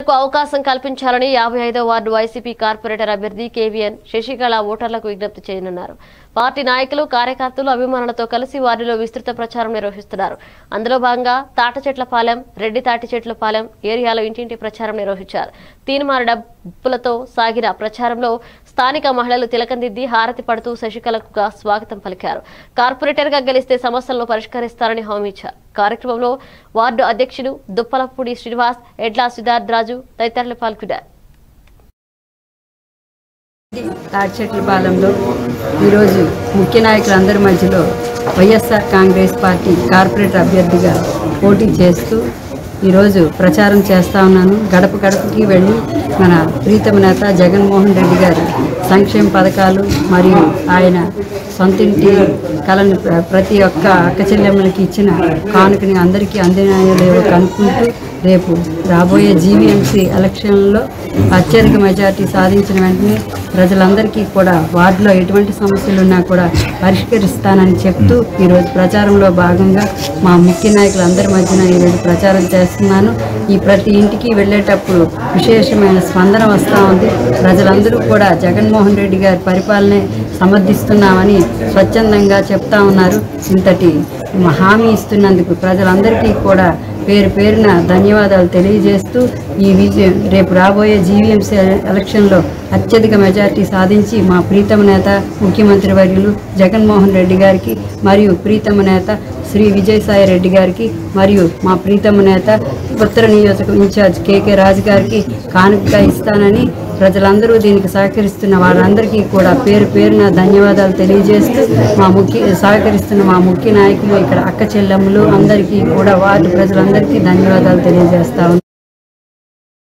కు అవకాశం కల్పించాలని యాభై ఐదో వార్డు వైసీపీ కార్పొరేటర్ అభ్యర్థి కేవీఎన్ శశికళ ఓటర్లకు విజ్ఞప్తి చేయనున్నారు పార్టీ నాయకులు కార్యకర్తలు అభిమానులతో కలిసి వార్డులో విస్తృత ప్రచారం నిర్వహిస్తున్నారు అందులో భాగంగా తాటచెట్లపాలెం రెడ్డి తాటిచెట్లపాలెం ఏరియాలో ఇంటింటి ప్రచారం నిర్వహించారు తీన్మార్ డబ్బులతో సాగిన ప్రచారంలో స్థానిక మహిళలు తిలకందిద్ది హారతి పడుతూ శశికళకు స్వాగతం పలికారు కార్పొరేటర్ గా గెలిస్తే సమస్యలను పరిష్కరిస్తారని హామీ ఇచ్చారు కార్యక్రమంలో వార్డు అధ్యక్షుడు దుప్పలపూడి శ్రీనివాస్ ఎడ్లా సిద్ధార్థ్ రాజు తదితరులు పాల్గొన్నారు తాడిచెట్లపాలెంలో ఈరోజు ముఖ్య నాయకులందరి మధ్యలో వైఎస్ఆర్ కాంగ్రెస్ పార్టీ కార్పొరేటర్ అభ్యర్థిగా పోటీ చేస్తూ ఈరోజు ప్రచారం చేస్తా ఉన్నాను గడప గడపకి వెళ్ళి మన ప్రీతమ నేత జగన్మోహన్ రెడ్డి గారి సంక్షేమ పథకాలు మరియు ఆయన సొంతింటి కళను ప్ర- ప్రతి ఒక్క అక్క చెల్లెమ్మలకి ఇచ్చిన కానుకని అందరికీ అందినాయో లేవో కనుక్కుంటూ రేపు రాబోయే జీవీఎంసీ ఎలక్షన్లో అత్యధిక మెజార్టీ సాధించిన వెంటనే ప్రజలందరికీ కూడా వార్డులో ఎటువంటి సమస్యలు ఉన్నా కూడా పరిష్కరిస్తానని చెప్తూ ఈరోజు ప్రచారంలో భాగంగా మా ముఖ్య నాయకులందరి మధ్యన ఈరోజు ప్రచారం చేస్తున్నాను ఈ ప్రతి ఇంటికి వెళ్ళేటప్పుడు విశేషమైన స్పందన వస్తూ ఉంది ప్రజలందరూ కూడా జగన్మోహన్ రెడ్డి గారి పరిపాలనే సమర్థిస్తున్నామని స్వచ్ఛందంగా చెప్తా ఉన్నారు ఇంతటి హామీ ఇస్తున్నందుకు ప్రజలందరికీ కూడా పేరు పేరున ధన్యవాదాలు తెలియజేస్తూ ఈ విజయం రేపు రాబోయే జీవీఎంసీ ఎలక్షన్లో అత్యధిక మెజార్టీ సాధించి మా ప్రీతమ నేత ముఖ్యమంత్రి వర్యులు జగన్మోహన్ రెడ్డి గారికి మరియు ప్రీతమ నేత శ్రీ విజయసాయి రెడ్డి గారికి మరియు మా ప్రీతమ నేత ఉత్తర నియోజక ఇన్ఛార్జ్ కేకే రాజు గారికి కానుకగా ఇస్తానని ప్రజలందరూ దీనికి సహకరిస్తున్న వారందరికీ కూడా పేరు పేరున ధన్యవాదాలు తెలియజేస్తూ మా ముఖ్య సహకరిస్తున్న మా ముఖ్య నాయకులు ఇక్కడ అక్క చెల్లెమ్మలు అందరికీ కూడా వార్డు ప్రజలందరికీ ధన్యవాదాలు తెలియజేస్తా ఉన్నాను